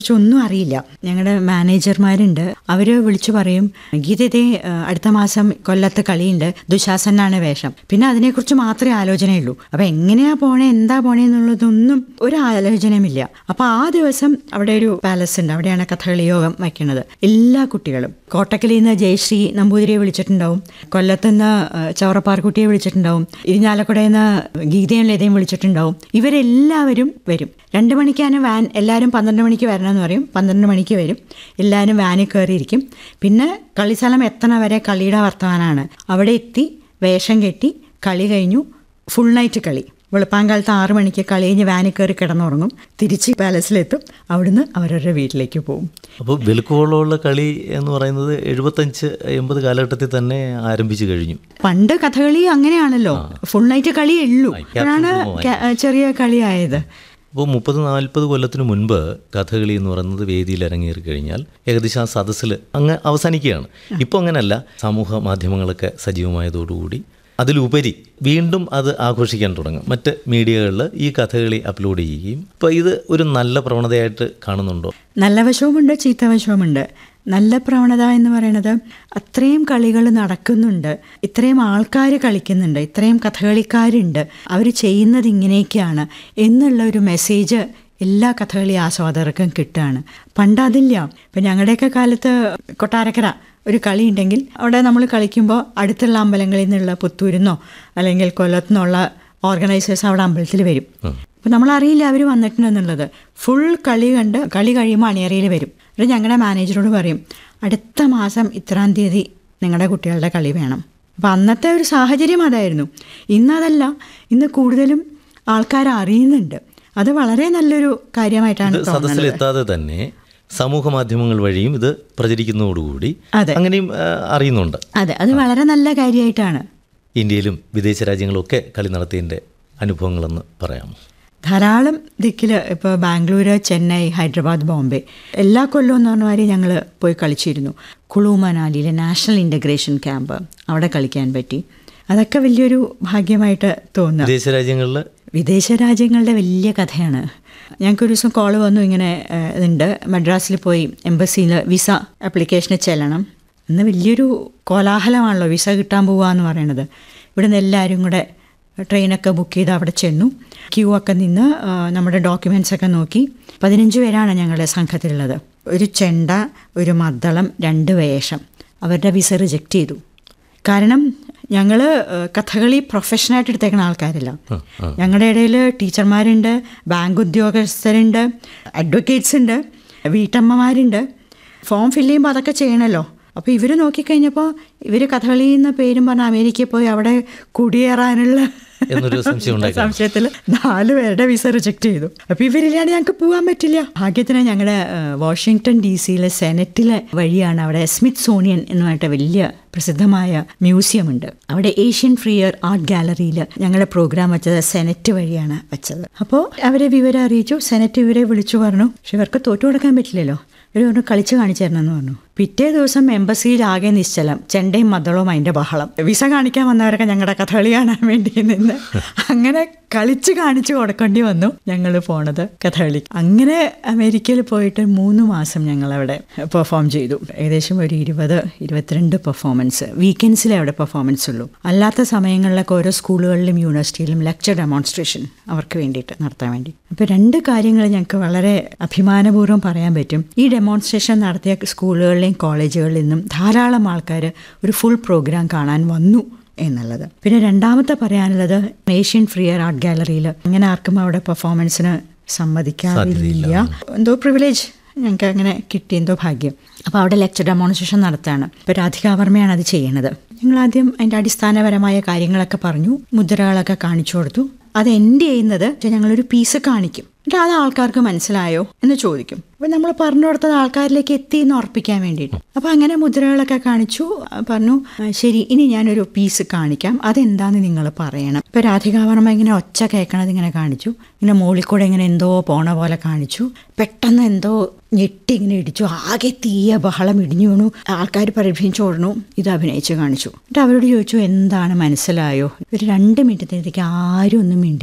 പക്ഷെ ഒന്നും അറിയില്ല ഞങ്ങളുടെ മാനേജർമാരുണ്ട് അവര് വിളിച്ചു പറയും ഗീതേ അടുത്ത മാസം കൊല്ലത്ത് കളിയുണ്ട് ദുശാസനാണ് വേഷം പിന്നെ അതിനെക്കുറിച്ച് മാത്രമേ ആലോചനയുള്ളൂ അപ്പൊ എങ്ങനെയാ പോണേ എന്താ പോണേ എന്നുള്ളതൊന്നും ഒരു ആലോചനയുമില്ല അപ്പൊ ആ ദിവസം അവിടെ ഒരു പാലസ് ഉണ്ട് അവിടെയാണ് കഥകളി യോഗം വയ്ക്കുന്നത് എല്ലാ കുട്ടികളും കോട്ടക്കലിൽ നിന്ന് ജയശ്രീ നമ്പൂതിരിയെ വിളിച്ചിട്ടുണ്ടാവും കൊല്ലത്ത് നിന്ന് ചവറപ്പാർക്കുട്ടിയെ വിളിച്ചിട്ടുണ്ടാവും ഇരിഞ്ഞാലക്കുടയിൽ നിന്ന് ഗീതയും ലതയും വിളിച്ചിട്ടുണ്ടാവും ഇവരെല്ലാവരും വരും രണ്ട് മണിക്കാണ് വാൻ എല്ലാവരും പന്ത്രണ്ട് മണിക്ക് വരണമെന്ന് പറയും പന്ത്രണ്ട് മണിക്ക് വരും എല്ലാവരും വാനിൽ കയറിയിരിക്കും പിന്നെ കളിസ്ഥലം എത്തണ വരെ കളിയുടെ വർത്തമാനമാണ് അവിടെ എത്തി വേഷം കെട്ടി കളി കഴിഞ്ഞു ഫുൾ നൈറ്റ് കളി വെളുപ്പാങ്കാലത്ത് ആറ് മണിക്ക് കളി കഴിഞ്ഞ് വാനിൽ കയറി കിടന്നുറങ്ങും തിരിച്ച് പാലസിലെത്തും അവിടുന്ന് അവരവരുടെ വീട്ടിലേക്ക് പോകും അപ്പോൾ വെളുക്കുവോളമുള്ള കളി എന്ന് പറയുന്നത് എഴുപത്തഞ്ച് എൺപത് കാലഘട്ടത്തിൽ തന്നെ ആരംഭിച്ചു കഴിഞ്ഞു പണ്ട് കഥകളി അങ്ങനെയാണല്ലോ ഫുൾ നൈറ്റ് കളിയേ ഉള്ളൂ അപ്പോഴാണ് ക- ചെറിയ കളിയായത് അപ്പോൾ മുപ്പത് നാൽപ്പത് കൊല്ലത്തിന് മുൻപ് കഥകളി എന്ന് പറയുന്നത് വേദിയിൽ ഇറങ്ങിയേറി കഴിഞ്ഞാൽ ഏകദേശം ആ സദസ്സിൽ അങ്ങ് അവസാനിക്കുകയാണ് ഇപ്പോൾ അങ്ങനെയല്ല സമൂഹ മാധ്യമങ്ങളൊക്കെ സജീവമായതോടുകൂടി അതിലുപരി വീണ്ടും അത് ആഘോഷിക്കാൻ തുടങ്ങും മറ്റ് മീഡിയകളിൽ ഈ കഥകളി അപ്ലോഡ് ചെയ്യുകയും ഇപ്പോൾ ഇത് ഒരു നല്ല പ്രവണതയായിട്ട് കാണുന്നുണ്ടോ നല്ല വശവുമുണ്ട് ചീത്ത വശവുമുണ്ട് നല്ല പ്രവണത എന്ന് പറയുന്നത് അത്രയും കളികൾ നടക്കുന്നുണ്ട് ഇത്രയും ആൾക്കാർ കളിക്കുന്നുണ്ട് ഇത്രയും കഥകളിക്കാരുണ്ട് അവർ ചെയ്യുന്നത് ഇങ്ങനെയൊക്കെയാണ് എന്നുള്ള ഒരു മെസ്സേജ് എല്ലാ കഥകളി ആസ്വാദകർക്കും കിട്ടുകയാണ് പണ്ട് അതില്ല ഇപ്പം ഞങ്ങളുടെയൊക്കെ കാലത്ത് കൊട്ടാരക്കര ഒരു കളി ഉണ്ടെങ്കിൽ അവിടെ നമ്മൾ കളിക്കുമ്പോൾ അടുത്തുള്ള അമ്പലങ്ങളിൽ നിന്നുള്ള പുത്തൂരിന്നോ അല്ലെങ്കിൽ കൊല്ലത്തുനിന്നുള്ള ഓർഗനൈസേഴ്സ് അവിടെ അമ്പലത്തിൽ വരും അപ്പം നമ്മളറിയില്ല അവർ വന്നിട്ടുണ്ടെന്നുള്ളത് ഫുൾ കളി കണ്ട് കളി കഴിയുമ്പോൾ അണിയറയിൽ വരും എന്നിട്ട് ഞങ്ങളുടെ മാനേജറോട് പറയും അടുത്ത മാസം ഇത്രാം തീയതി നിങ്ങളുടെ കുട്ടികളുടെ കളി വേണം അപ്പം അന്നത്തെ ഒരു സാഹചര്യം അതായിരുന്നു ഇന്നതല്ല ഇന്ന് കൂടുതലും ആൾക്കാർ അറിയുന്നുണ്ട് അത് വളരെ നല്ലൊരു കാര്യമായിട്ടാണ് ഇത് തോന്നുന്നത് സദസ്സിലെത്താതെ തന്നെ സമൂഹ മാധ്യമങ്ങൾ വഴിയും ഇത് പ്രചരിക്കുന്നതോടുകൂടി അതെ. അങ്ങനെയും ആ, അറിയുന്നുണ്ട് അതെ അത് വളരെ നല്ല കാര്യമായിട്ടാണ് ഇന്ത്യയിലും വിദേശ രാജ്യങ്ങളിലൊക്കെ കളി നടത്തിയതിൻ്റെ അനുഭവങ്ങളെന്ന് പറയാമോ ധാരാളം ദിക്കിൽ ഇപ്പോൾ ബാംഗ്ലൂർ ചെന്നൈ ഹൈദരാബാദ് ബോംബെ എല്ലാ കൊല്ലവും എന്ന് പറഞ്ഞ മാതിരി ഞങ്ങൾ പോയി കളിച്ചിരുന്നു കുളു മനാലിയിലെ നാഷണൽ ഇൻ്റഗ്രേഷൻ ക്യാമ്പ് അവിടെ കളിക്കാൻ പറ്റി അതൊക്കെ വലിയൊരു ഭാഗ്യമായിട്ട് തോന്നുന്നു വിദേശ രാജ്യങ്ങളിൽ വിദേശ രാജ്യങ്ങളുടെ വലിയ കഥയാണ് ഞങ്ങൾക്കൊരു ദിവസം കോൾ വന്നു ഇങ്ങനെ ഏഹ്, ഇതുണ്ട് മദ്രാസിൽ പോയി എംബസിയിൽ വിസ ആപ്ലിക്കേഷന് ചെല്ലണം ഇന്ന് വലിയൊരു കോലാഹലമാണല്ലോ വിസ കിട്ടാൻ പോവുക എന്ന് പറയണത് ഇവിടുന്ന് എല്ലാവരും കൂടെ ട്രെയിനൊക്കെ ബുക്ക് ചെയ്ത് അവിടെ ചെന്നു ക്യൂ ഒക്കെ നിന്ന് ആ, നമ്മുടെ ഡോക്യുമെൻസ് ഒക്കെ നോക്കി പതിനഞ്ച് പേരാണ് ഞങ്ങളുടെ സംഘത്തിലുള്ളത് ഒരു ചെണ്ട ഒരു മദ്ദളം രണ്ട് വേഷം അവരുടെ വിസ റിജക്റ്റ് ചെയ്തു കാരണം ഞങ്ങൾ കഥകളി പ്രൊഫഷനായിട്ട് എടുത്തേക്കുന്ന ആൾക്കാരില്ല ഞങ്ങളുടെ ഇടയിൽ ടീച്ചർമാരുണ്ട് ബാങ്ക് ഉദ്യോഗസ്ഥരുണ്ട് അഡ്വക്കേറ്റ്സ് ഉണ്ട് വീട്ടമ്മമാരുണ്ട് ഫോം ഫില്ല് ചെയ്യുമ്പോൾ അതൊക്കെ ചെയ്യണമല്ലോ അപ്പോൾ ഇവർ നോക്കിക്കഴിഞ്ഞപ്പോൾ ഇവർ കഥകളി എന്ന പേരും പറഞ്ഞ് അമേരിക്കയിൽ പോയി അവിടെ കുടിയേറാനുള്ള എന്നൊരു സംശയം ഉണ്ടായി കാണും. സംശയത്തിൽ നാല് പേരുടെ വിസ റിജക്റ്റ് ചെയ്തു അപ്പോൾ ഇവരില്ലാണ്ട് ഞങ്ങൾക്ക് പോകാൻ പറ്റില്ല ഭാഗ്യത്തിന് ഞങ്ങളുടെ ഏഹ്, വാഷിങ്ടൺ ഡി സിയിലെ സെനറ്റിലെ വഴിയാണ് അവിടെ സ്മിത്ത് സോണിയൻ എന്ന് പറഞ്ഞിട്ട് വലിയ പ്രസിദ്ധമായ മ്യൂസിയം ഉണ്ട് അവിടെ ഏഷ്യൻ ഫ്രീയർ ആർട്ട് ഗാലറിയിൽ ഞങ്ങളുടെ പ്രോഗ്രാം വെച്ചത് സെനറ്റ് വഴിയാണ് വെച്ചത് അപ്പോൾ അവരെ വിവരം അറിയിച്ചു സെനറ്റ് ഇവരെ വിളിച്ചു പറഞ്ഞു പക്ഷെ ഇവർക്ക് തോറ്റു കൊടുക്കാൻ പറ്റില്ലല്ലോ ഇവർ പറഞ്ഞു കളിച്ച് കാണിച്ചു തരണമെന്ന് പറഞ്ഞു പിറ്റേ ദിവസം എംബസിയിൽ ആകെ നിശ്ചലം ചെണ്ടയും മദ്ദളവും അതിൻ്റെ ബഹളം വിസ കാണിക്കാൻ വന്നവരൊക്കെ ഞങ്ങളുടെ കഥകളി കാണാൻ വേണ്ടി നിന്ന് അങ്ങനെ കളിച്ച് കാണിച്ചു കൊടുക്കേണ്ടി വന്നു ഞങ്ങൾ പോണത് കഥകളി അങ്ങനെ അമേരിക്കയിൽ പോയിട്ട് മൂന്ന് മാസം ഞങ്ങൾ അവിടെ പെർഫോം ചെയ്തു ഏകദേശം ഒരു ഇരുപത് ഇരുപത്തിരണ്ട് പെർഫോമൻസ് വീക്കെൻഡ്സിലേ അവിടെ പെർഫോമൻസ് ഉള്ളൂ അല്ലാത്ത സമയങ്ങളിലൊക്കെ ഓരോ സ്കൂളുകളിലും യൂണിവേഴ്സിറ്റിയിലും ലെക്ചർ ഡെമോൺസ്ട്രേഷൻ അവർക്ക് വേണ്ടിയിട്ട് നടത്താൻ വേണ്ടി അപ്പോൾ രണ്ട് കാര്യങ്ങൾ ഞങ്ങൾക്ക് വളരെ അഭിമാനപൂർവ്വം പറയാൻ പറ്റും ഈ ഡെമോൺസ്ട്രേഷൻ നടത്തിയ സ്കൂളുകളിലെയും കോളേജുകളിൽ നിന്നും ധാരാളം ആൾക്കാർ ഒരു ഫുൾ പ്രോഗ്രാം കാണാൻ വന്നു എന്നുള്ളത് പിന്നെ രണ്ടാമത്തെ പറയാനുള്ളത് ഏഷ്യൻ ഫ്രീയർ ആർട്ട് ഗാലറിയിൽ അങ്ങനെ ആർക്കും അവിടെ പെർഫോമൻസിന് സമ്മതിക്കാറില്ല എന്തോ പ്രിവിലേജ് ഞങ്ങൾക്ക് അങ്ങനെ കിട്ടി എന്തോ ഭാഗ്യം അപ്പോൾ അവിടെ ലെക്ചർ ഡെമോൺസ്ട്രേഷൻ നടത്തുകയാണ് ഇപ്പോൾ രാധിക വർമ്മയാണ് അത് ചെയ്യണത് ഞങ്ങൾ ആദ്യം അതിൻ്റെ അടിസ്ഥാനപരമായ കാര്യങ്ങളൊക്കെ പറഞ്ഞു മുദ്രകളൊക്കെ കാണിച്ചു കൊടുത്തു അത് എൻഡ് ചെയ്യുന്നത് ഞങ്ങളൊരു പീസ് കാണിക്കും എന്നിട്ട് അത് ആൾക്കാർക്ക് മനസ്സിലായോ എന്ന് ചോദിക്കും അപ്പം നമ്മൾ പറഞ്ഞു കൊടുത്തത് ആൾക്കാരിലേക്ക് എത്തി എന്ന് ഉറപ്പിക്കാൻ വേണ്ടിയിട്ട് അപ്പം അങ്ങനെ മുദ്രകളൊക്കെ കാണിച്ചു ആ, പറഞ്ഞു "ആ, ശരി ഇനി ഞാനൊരു പീസ് കാണിക്കാം അതെന്താന്ന് നിങ്ങൾ പറയണം ഇപ്പം രാധികാവർമ്മ ഇങ്ങനെ ഒച്ച കേൾക്കണത് ഇങ്ങനെ കാണിച്ചു ഇങ്ങനെ മുകളിൽ കൂടെ ഇങ്ങനെ എന്തോ പോണ പോലെ കാണിച്ചു പെട്ടെന്ന് എന്തോ ഞെട്ടി ഇങ്ങനെ ഇടിച്ചു ആകെ തീയ ബഹളം ഇടിഞ്ഞു വീണു ആൾക്കാർ പരിഭ്രമിച്ചു ഓടണു ഇത് അഭിനയിച്ച് കാണിച്ചു എന്നിട്ട് അവരോട് ചോദിച്ചു എന്താണ് മനസ്സിലായോ ഒരു രണ്ട് മിനിറ്റത്തേക്ക് ആരും ഒന്നും മിണ്ടിയില്ല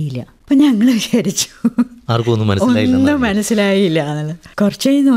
അപ്പം ഞങ്ങൾ വിചാരിച്ചു ആർക്കും ഒന്നും മനസ്സിലായില്ല ഒന്നും മനസ്സിലായില്ല എന്നുള്ളത് കുറച്ച് കഴിഞ്ഞ്